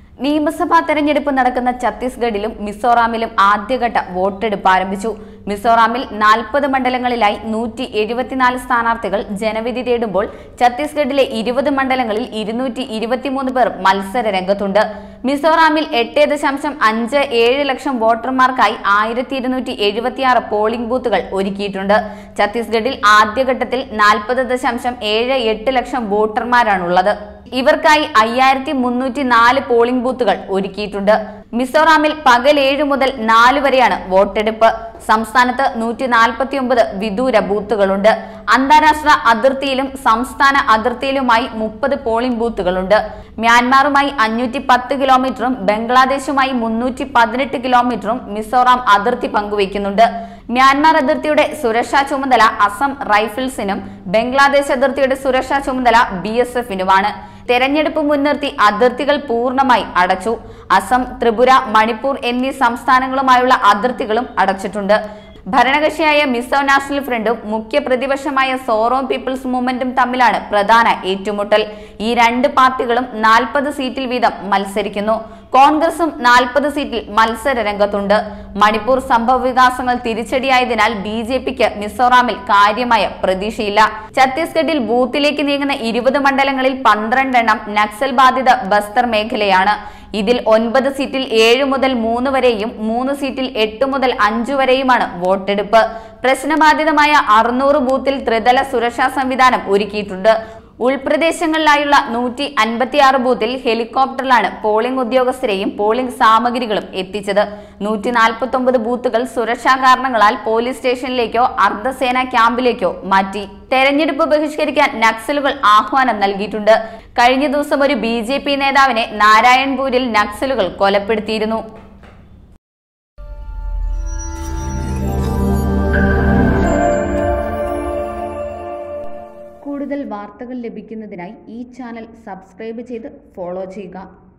നിയമസഭാ തെരഞ്ഞെടുപ്പ് നടക്കുന്ന ഛത്തീസ്ഗഡിലും മിസോറാമിലും ആദ്യഘട്ട വോട്ടെടുപ്പ് ആരംഭിച്ചു മിസോറാമിൽ നാൽപ്പത് മണ്ഡലങ്ങളിലായി നൂറ്റി എഴുപത്തിനാല് സ്ഥാനാർത്ഥികൾ ജനവിധി തേടുമ്പോൾ ഛത്തീസ്ഗഡിലെ ഇരുപത് മണ്ഡലങ്ങളിൽ ഇരുന്നൂറ്റി ഇരുപത്തിമൂന്ന് പേർ മത്സര രംഗത്തുണ്ട് മിസോറാമിൽ എട്ട് ദശാംശം അഞ്ച് ഏഴ് ലക്ഷം വോട്ടർമാർക്കായി ആയിരത്തി ഇരുന്നൂറ്റി എഴുപത്തിയാറ് പോളിംഗ് ബൂത്തുകൾ ഒരുക്കിയിട്ടുണ്ട് ഛത്തീസ്ഗഡിൽ ആദ്യഘട്ടത്തിൽ നാൽപ്പത് ദശാംശം ഏഴ് എട്ട് ലക്ഷം വോട്ടർമാരാണുള്ളത് ഇവർക്കായി അയ്യായിരത്തി മുന്നൂറ്റി നാല് പോളിംഗ് ബൂത്തുകൾ ഒരുക്കിയിട്ടുണ്ട് മിസോറാമിൽ പകൽ ഏഴ് മുതൽ നാല് വരെയാണ് വോട്ടെടുപ്പ് സംസ്ഥാനത്ത് നൂറ്റി നാൽപ്പത്തി ഒമ്പത് വിദൂര ബൂത്തുകളുണ്ട് അന്താരാഷ്ട്ര അതിർത്തിയിലും സംസ്ഥാന അതിർത്തിയിലുമായി മുപ്പത് പോളിംഗ് ബൂത്തുകളുണ്ട് മ്യാൻമാറുമായി അഞ്ഞൂറ്റി പത്ത് കിലോമീറ്ററും ബംഗ്ലാദേശുമായി മുന്നൂറ്റി പതിനെട്ട് കിലോമീറ്ററും മിസോറാം അതിർത്തി പങ്കുവയ്ക്കുന്നുണ്ട് മ്യാൻമാർ അതിർത്തിയുടെ സുരക്ഷാ ചുമതല അസം റൈഫിൾസിനും ബംഗ്ലാദേശ് അതിർത്തിയുടെ സുരക്ഷാ ചുമതല ബി എസ് എഫിനുമാണ് തെരഞ്ഞെടുപ്പ് മുൻനിർത്തി അതിർത്തികൾ പൂർണ്ണമായി അടച്ചു അസം ത്രിപുര മണിപ്പൂർ എന്നീ സംസ്ഥാനങ്ങളുമായുള്ള അതിർത്തികളും അടച്ചിട്ടുണ്ട് ഭരണകക്ഷിയായ മിസോ നാഷണൽ ഫ്രണ്ടും മുഖ്യ പ്രതിപക്ഷമായ സോറോം പീപ്പിൾസ് മൂവ്മെന്റും തമ്മിലാണ് പ്രധാന ഏറ്റുമുട്ടൽ ഈ രണ്ട് പാർട്ടികളും നാൽപ്പത് സീറ്റിൽ വീതം മത്സരിക്കുന്നു കോൺഗ്രസും നാൽപ്പത് സീറ്റിൽ മത്സര രംഗത്തുണ്ട് മണിപ്പൂർ സംഭവ വികാസങ്ങൾ തിരിച്ചടിയായതിനാൽ ബി ജെ പിക്ക് മിസോറാമിൽ കാര്യമായ പ്രതീക്ഷയില്ല ഛത്തീസ്ഗഡിൽ ബൂത്തിലേക്ക് നീങ്ങുന്ന ഇരുപത് മണ്ഡലങ്ങളിൽ പന്ത്രണ്ടെണ്ണം നക്സൽ ബാധിത ബസ്തർ മേഖലയാണ് ഇതിൽ ഒൻപത് സീറ്റിൽ ഏഴ് മുതൽ മൂന്ന് വരെയും മൂന്ന് സീറ്റിൽ എട്ട് മുതൽ അഞ്ചു വരെയുമാണ് വോട്ടെടുപ്പ് പ്രശ്നബാധിതമായ അറുന്നൂറ് ബൂത്തിൽ ത്രിതല സുരക്ഷാ സംവിധാനം ഒരുക്കിയിട്ടുണ്ട് ഉൾപ്രദേശങ്ങളിലായുള്ള നൂറ്റി അൻപത്തിയാറ് ബൂത്തിൽ ഹെലികോപ്റ്ററിലാണ് പോളിംഗ് ഉദ്യോഗസ്ഥരെയും പോളിംഗ് സാമഗ്രികളും എത്തിച്ചത് നൂറ്റി നാൽപ്പത്തി ഒമ്പത് ബൂത്തുകൾ സുരക്ഷാ കാരണങ്ങളാൽ പോലീസ് സ്റ്റേഷനിലേക്കോ അർദ്ധസേന ക്യാമ്പിലേക്കോ മാറ്റി തെരഞ്ഞെടുപ്പ് ബഹിഷ്കരിക്കാൻ നക്സലുകൾ ആഹ്വാനം നൽകിയിട്ടുണ്ട് കഴിഞ്ഞ ദിവസം ഒരു ബി നേതാവിനെ നാരായൺപൂരിൽ നക്സലുകൾ കൊലപ്പെടുത്തിയിരുന്നു കൂടുതൽ വാർത്തകൾ ലഭിക്കുന്നതിനായി ഈ ചാനൽ സബ്സ്ക്രൈബ് ചെയ്ത് ഫോളോ ചെയ്യുക